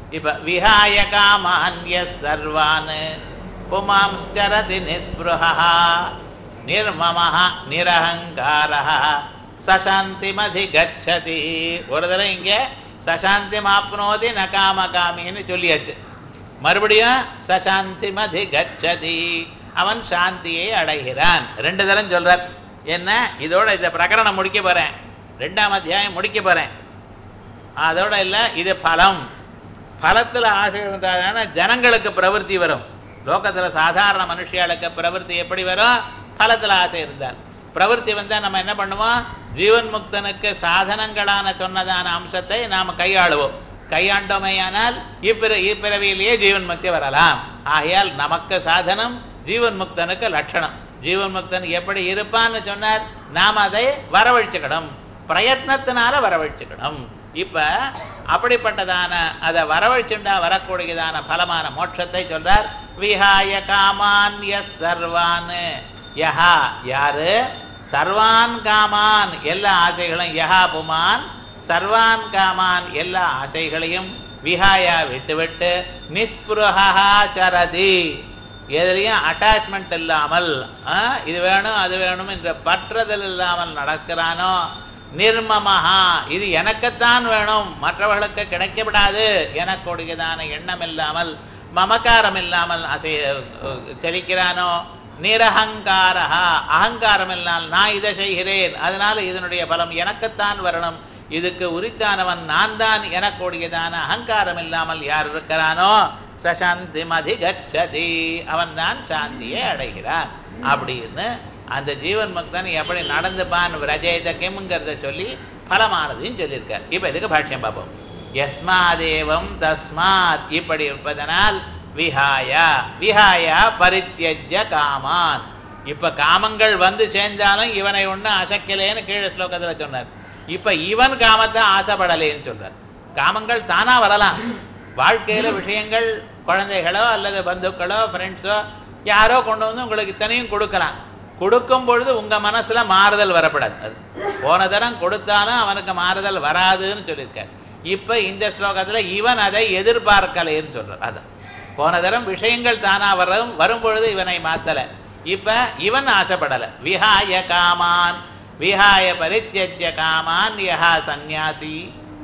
இப்ப விஹாய காமான்ய சர்வான் புமாம்ஸ்சரதி நிஸ்பிருஹா நிர்மமஹ நிரஹங்காரஹ சசாந்திமதி கச்சதி ஒரு தடவை இங்க சசாந்தி மாப்னோதி ந காம காமின்னு சொல்லியாச்சு மறுபடியும் சசாந்திமதி கச்சதி அவன் சாந்தியை அடைகிறான் ரெண்டு தரம் சொல்றார் என்ன இதோட இந்த பிரகரணம் முடிக்க போறேன் ரெண்டாம் அத்தியாயம் முடிக்க போறேன் அதோட இல்ல இது பலம் பலத்துல ஆசை இருந்தாதான ஜனங்களுக்கு பிரவൃத்தி வரும் லோகத்துல சாதாரண மனுஷியாளுக்கு பிரவൃத்தி எப்படி வரும் பலத்துல ஆசை இருந்தால் பிரவൃத்தி வந்தா நம்ம என்ன பண்ணுவோம் ஜீவன் முக்தனுக்கு சாதனங்களான சொன்னதான அம்சத்தை நாம கையாளுவோம் கையாண்டோமேயானால் இப்பிற இப்பிறவியிலேயே ஜீவன் முக்தி வரலாம் ஆகையால் நமக்கு சாதனம் ஜீவன் முக்தனுக்கு லட்சணம் ஜீவன் முக்தன் எப்படி இருப்பான்னு சொன்னார் நாம் அதை வரவழைச்சுக்கணும் பிரயத்னத்தினால வரவழைச்சுக்கணும் இப்ப அப்படிப்பட்டதான அதை வரவழைச்சுண்டா வரக்கூடியதான பலமான மோட்சத்தை சொல்றார் விஹாய காமான்ய சர்வான் யஹா யாரு சர்வான் காமான் எல்லா ஆசைகளும் யஹா புமான் சர்வான் காமான் எல்லா ஆசைகளையும் விஹாயா விட்டுவிட்டு நிஸ்புருஹா சரதி எதுலையும் அட்டாச்மெண்ட் இல்லாமல் ஆ, இது வேணும் அது வேணும் என்ற பற்றுதல் இல்லாமல் நடக்கிறானோ நிர்மமஹா இது எனக்குத்தான் வேணும் மற்றவர்களுக்கு கிடைக்க விடாது எனக்குடையதான எண்ணம் இல்லாமல் மமக்காரம் இல்லாமல் அசை செழிக்கிறானோ நிரஹங்காரஹா அகங்காரம் இல்லாமல் நான் இதை செய்கிறேன் அதனால இதனுடைய பலம் எனக்குத்தான் வரணும் இதுக்கு உரித்தானவன் நான் தான் எனக்கூடியதான அகங்காரம் இல்லாமல் யார் இருக்கிறானோ சசாந்தி மதி கச்சதி அவன் தான் சாந்தியை அடைகிறான் அப்படின்னு அந்த ஜீவன் முக்தன் எப்படி நடந்துப்பான் விரஜேத கிம்ங்கிறத சொல்லி பலமானதையும் சொல்லியிருக்கார் இப்ப இதுக்கு பாஷ்யம் பார்ப்போம் யஸ்மாதேவம் தஸ்மாத் இப்படி இருப்பதனால் விஹாய விஹாய பரித்தியஜ்ய காமான் இப்ப காமங்கள் வந்து சேர்ந்தாலும் இவனை ஒண்ணு அசக்கலேன்னு கீழே ஸ்லோகத்துல சொன்னார் இப்ப இவன் காமத்தை ஆசைப்படலேன்னு சொல்றார் காமங்கள் தானா வரலாம் வாழ்க்கையில விஷயங்கள் குழந்தைகளோ அல்லது பந்துக்களோ ஃப்ரெண்ட்ஸோ யாரோ கொண்டு வந்து உங்களுக்கு இத்தனையும் கொடுக்கலாம் கொடுக்கும் பொழுது உங்க மனசுல மாறுதல் வரப்படாது அது போன தரம் கொடுத்தாலும் அவனுக்கு மாறுதல் வராதுன்னு சொல்லியிருக்கார் இப்ப இந்த ஸ்லோகத்துல இவன் அதை எதிர்பார்க்கலைன்னு சொல்றார் அதான் போன தரம் விஷயங்கள் தானா வரும் வரும் பொழுது இவனை மாத்தல இப்ப இவன் ஆசைப்படல விஹாய காமான் விஹாய பரித்தியஜ்ய காமான் யஹா சந்நியாசி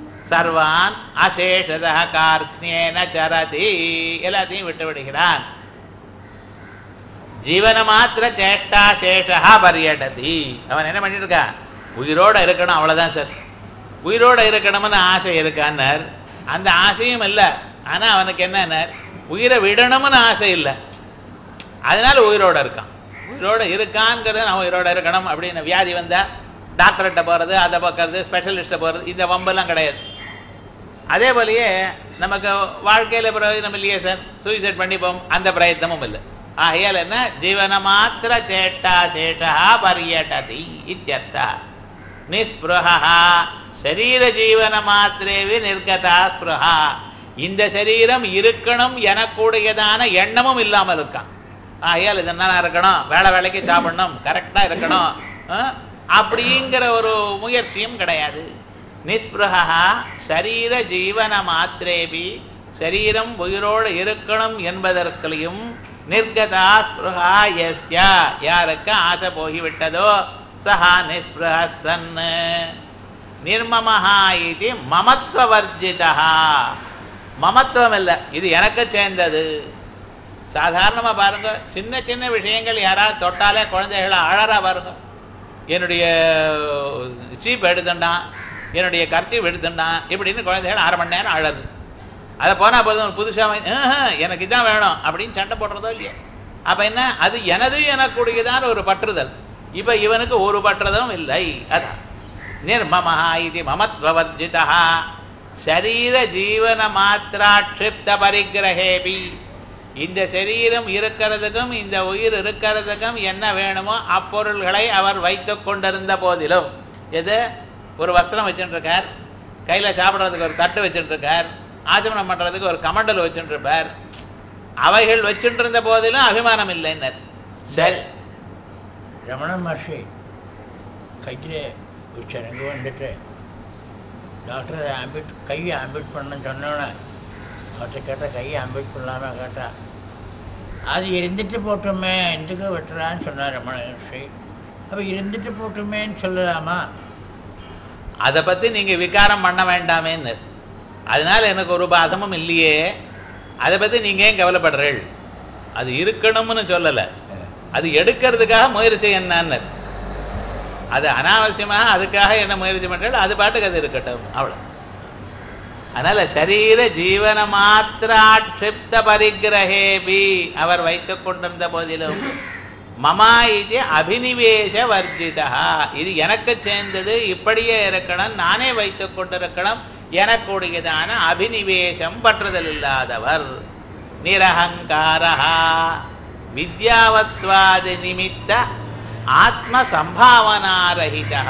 சர்வான் அசேஷத கார்ஸ்னேன சரதி எல்லாத்தையும் விட்டு விடுகிறான் ஜீவன மாத்திர சேஷ்டா சேஷா பரியடதி அவன் என்ன பண்ணிட்டு இருக்கான் உயிரோட இருக்கணும் அவ்வளவுதான் சார் உயிரோட இருக்கணும்னு ஆசை இருக்கான்னார் அந்த ஆசையும் இல்லை ஆனா அவனுக்கு என்னன்னார் உயிரை விடணும்னு ஆசை இல்லை அதனால உயிரோட இருக்கான் உயிரோட இருக்கான்ங்கிறது நான் உயிரோட இருக்கணும் அப்படின்னு வியாதி வந்தா டாக்டர்கிட்ட போறது அதை பார்க்கறது ஸ்பெஷலிஸ்ட்டை போறது இந்த வம்பெல்லாம் கிடையாது அதே போலயே நமக்கு வாழ்க்கையில பிரயோஜனம் இல்லையே சார் சூசைட் பண்ணிப்போம் அந்த பிரயத்தனமும் இல்லை ஆகையால் என்ன ஜீவன மாத்திர சேட்டா சேஷா பரியடதி இத்தியர்த்தா நிஸ்பிருஹா சரீர ஜீவன மாத்திரேவி நிர்கதா ஸ்பிருஹா இந்த சரீரம் இருக்கணும் எனக்கூடியதான எண்ணமும் இல்லாமல் இருக்கான் ஆகையால் இது என்ன இருக்கணும் வேலை வேலைக்கு சாப்பிடணும் கரெக்டா இருக்கணும் ஆ? அப்படிங்கிற ஒரு முயற்சியும் கிடையாது நிஸ்பிருஹா சரீர ஜீவன மாத்திரேபி சரீரம் உயிரோடு இருக்கணும் என்பதற்குலையும் நிர்கதா ஸ்பிருஹா எஸ்யா யாருக்கு ஆசை போகிவிட்டதோ சஹா நிஸ்பிருஹ சன்னு நிர்மமஹா இது மமத்துவவர்ஜிதா மமத்துவம் இல்லை இது எனக்கு சேர்ந்தது சாதாரணமா பாருங்க சின்ன சின்ன விஷயங்கள் யாராவது தொட்டாலே குழந்தைகளை அழறா பாருங்க என்னுடைய சீப் எடுத்துட்டான் என்னுடைய கர்ச்சீப் எடுத்துட்டான் இப்படின்னு குழந்தைகள் அரை மணி நேரம் அழது அதை போனா போதும் ஒரு புதுசா வாங்கி, "ஆஹ், எனக்கு இதான் வேணும் அப்படின்னு சண்டை போடுறதோ இல்லையா அப்ப என்ன அது எனது எனக்குடையதான ஒரு பற்றுதல் இப்ப இவனுக்கு ஒரு பற்றுதலும் இல்லை அதான் நிர்மமஹா இது மமத்வவர்ஜிதா சரீர ஜீவன மாத்திராட்சிப்த பரிகிரகேபி இந்த சரீரம் இருக்கிறதுக்கும் இந்த உயிர் இருக்கிறதுக்கும் என்ன வேணுமோ அப்பொருள்களை அவர் வைத்து கொண்டிருந்த போதிலும் எது ஒரு வஸ்திரம் வச்சுட்டு இருக்கார் கையில சாப்பிடுறதுக்கு ஒரு தட்டு வச்சுட்டு இருக்கார் ஆச்சமனம் பண்றதுக்கு ஒரு கமண்டல் வச்சுட்டு இருப்பார் அவைகள் வச்சுட்டு இருந்த போதிலும் அபிமானம் இல்லைன்னர் சரி ரமண மகர்ஷி கையில் வச்சார் அங்கே வந்துட்டு டாக்டர் ஆம்பிட் கையை ஆம்பிட் பண்ண சொன்னோன்னே அவர்கிட்ட கேட்டால் கையை அம்பிட் பண்ணலாமா கேட்டா அது இருந்துட்டு போட்டுமே எதுக்கு வெட்டுறான்னு சொன்னார் ரமண மகர்ஷி அப்போ இருந்துட்டு போட்டுமேன்னு சொல்லலாமா அதை பத்தி நீங்க விகாரம் பண்ண வேண்டாமேன்னு அதனால எனக்கு ஒரு பாதமும் இல்லையே அதை பத்தி நீங்க ஏன் கவலைப்படுறீள் அது இருக்கணும்னு சொல்லல அது எடுக்கிறதுக்காக முயற்சி என்னன்னு அது அனாவசியமாக அதுக்காக என்ன முயற்சி பண்றாள் அது பாட்டுக்கு அது இருக்கட்டும் அவ்வளவு அதனால சரீர ஜீவன மாத்திராட்சிப்த பரிகிரகேபி அவர் வைத்துக் கொண்டிருந்த போதிலும் மமா இது அபினிவேஷ வர்ஜிதா இது எனக்கு சேர்ந்தது இப்படியே இருக்கணும் நானே வைத்துக் கொண்டிருக்கணும் எனக்குடையதான அபினிவேஷம் பற்றுதல் இல்லாதவர் நிரகங்காரா வித்யாவத்வாதி நிமித்த ஆத்ம சம்பாவனாரகிதா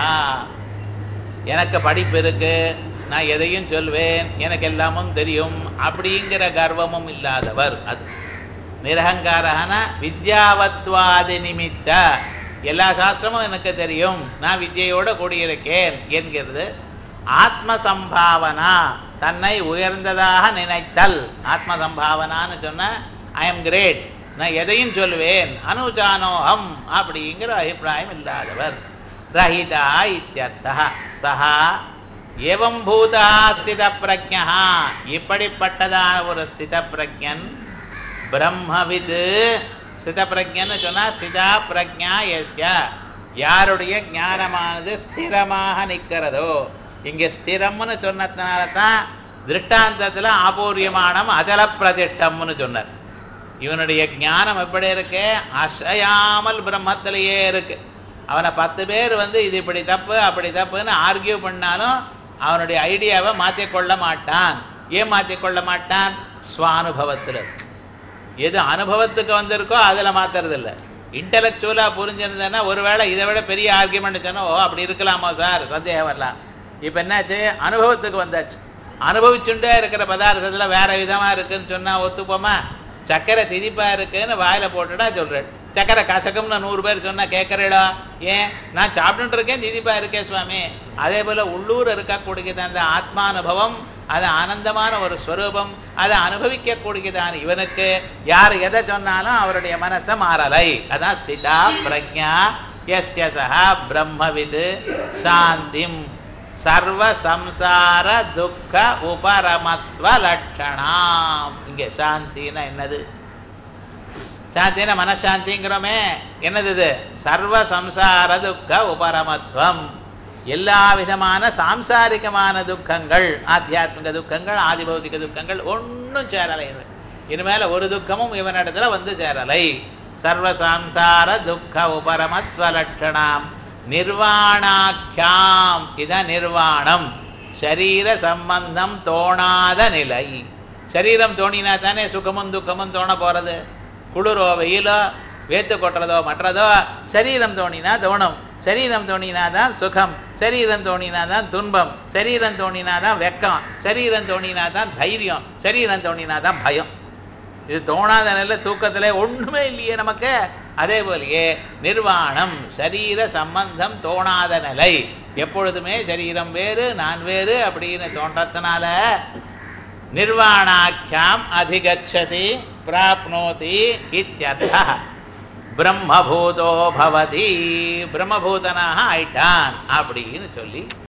எனக்கு படிப்பு இருக்கு நான் எதையும் சொல்வேன் எனக்கு எல்லாமும் தெரியும் அப்படிங்கிற கர்வமும் இல்லாதவர் அது நிரகங்காரன வித்யாவத்வாதி நிமித்த எல்லா சாஸ்திரமும் எனக்கு தெரியும் நான் வித்யையோட கூடியிருக்கேன் என்கிறது ஆத்ம சம்பாவனா தன்னை உயர்ந்ததாக நினைத்தல் ஆத்ம சம்பாவனான்னு சொன்ன ஐ எம் கிரேட் நான் எதையும் சொல்வேன் அனுஜானோகம் அப்படிங்கிற அபிப்பிராயம் இல்லாதவர் ரஹிதா இத்தியர்த்தா சஹா ஏவம் பூதா ஸ்தித பிரஜா இப்படிப்பட்டதான ஒரு ஸ்தித பிரஜன் பிரம்மவிது ஸ்தித பிரஜன்னு சொன்னா ஸ்திதா பிரஜா எஸ்ய யாருடைய ஞானமானது ஸ்திரமாக நிற்கிறதோ இங்க ஸ்திரம்னு சொன்னதுனால தான் திருஷ்டாந்தத்துல ஆபூரியமானம் அஜல பிரதிஷ்டம்னு சொன்னார் இவனுடைய ஞானம் எப்படி இருக்கு அசையாமல் பிரம்மத்திலேயே இருக்கு அவனை பத்து பேர் வந்து இது இப்படி தப்பு அப்படி தப்புன்னு ஆர்கியூ பண்ணாலும் அவனுடைய ஐடியாவை மாற்றிக்கொள்ள மாட்டான் ஏன் மாற்றிக்கொள்ள மாட்டான் சுவானுபவத்தில் இருக்கு எது அனுபவத்துக்கு வந்திருக்கோ அதில் மாத்துறது இல்லை இன்டலெக்சுவலாக புரிஞ்சிருந்தேன்னா ஒருவேளை இதை விட பெரிய ஆர்கியூமெண்ட் சொன்னா ஓ அப்படி இருக்கலாமா சார் சந்தேகம் வரலாம் இப்போ என்னாச்சு அனுபவத்துக்கு வந்தாச்சு அனுபவிச்சுட்டே இருக்கிற பதார்த்தத்தில் வேற விதமாக இருக்குன்னு சொன்னால் ஒத்துப்போமா சக்கரை திதிப்பா இருக்குன்னு வாயில போட்டுட்டா சொல்றேன் சக்கரை கசகம்னு நூறு பேர் சொன்னா கேட்கறேடா ஏன் நான் சாப்பிட்டுட்டு இருக்கேன் திதிப்பா இருக்கேன் சுவாமி அதே போல உள்ளூர் இருக்கக்கூடியது அந்த ஆத்மானுபவம் அது ஆனந்தமான ஒரு ஸ்வரூபம் அதை அனுபவிக்கக்கூடியதான இவனுக்கு யார் எதை சொன்னாலும் அவருடைய மனசை மாறலை அதான் ஸ்திதா பிரஜா எஸ்ய சஹா பிரம்மவிது சாந்திம் சர்வ சம்சார துக்க உபரமத்வ லட்சணாம் இங்க சாந்தின்னா என்னது சாந்தினா மனசாந்திங்கிறோமே என்னது இது சர்வ சம்சார துக்க உபரமத்துவம் எல்லா விதமான சாம்சாரிகமான துக்கங்கள் ஆத்தியாத்மிக துக்கங்கள் ஆதிபௌதிக துக்கங்கள் ஒன்றும் சேரலை இது. இனிமேல ஒரு துக்கமும் இவனிடத்துல வந்து சேரலை சர்வ சாம்சார துக்க உபரமத்வ லட்சணாம் நிர்வாணாக்கியாம் இதான் நிர்வாணம் சரீர சம்பந்தம் தோணாத நிலை சரீரம் தோணினா தானே சுகமும் துக்கமும் தோண போறது குளிரோ வெயிலோ வேத்து கொட்டுறதோ மற்றதோ சரீரம் தோணினா தோணும் சரீரம் தோணினா தான் சுகம் சரீரம் தோணினா தான் துன்பம் சரீரம் தோணினா தான் வெக்கம் சரீரம் தோணினா தான் தைரியம் சரீரம் தோணினா தான் பயம் இது தோணாத நிலை தூக்கத்திலே ஒண்ணுமே இல்லையே நமக்கு அதே போலயே நிர்வாணம் சரீர சம்பந்தம் தோணாத நிலை எப்பொழுதுமே சரீரம் வேறு நான் வேறு அப்படின்னு தோன்றத்தினால நிர்வாணாக்கியாம் அதிகச்சதி பிராப்னோதி இத்தியர்த்தः பிரம்மபூதோ பவதி பிரம்மபூதனாக ஆயிட்டான் அப்படின்னு சொல்லி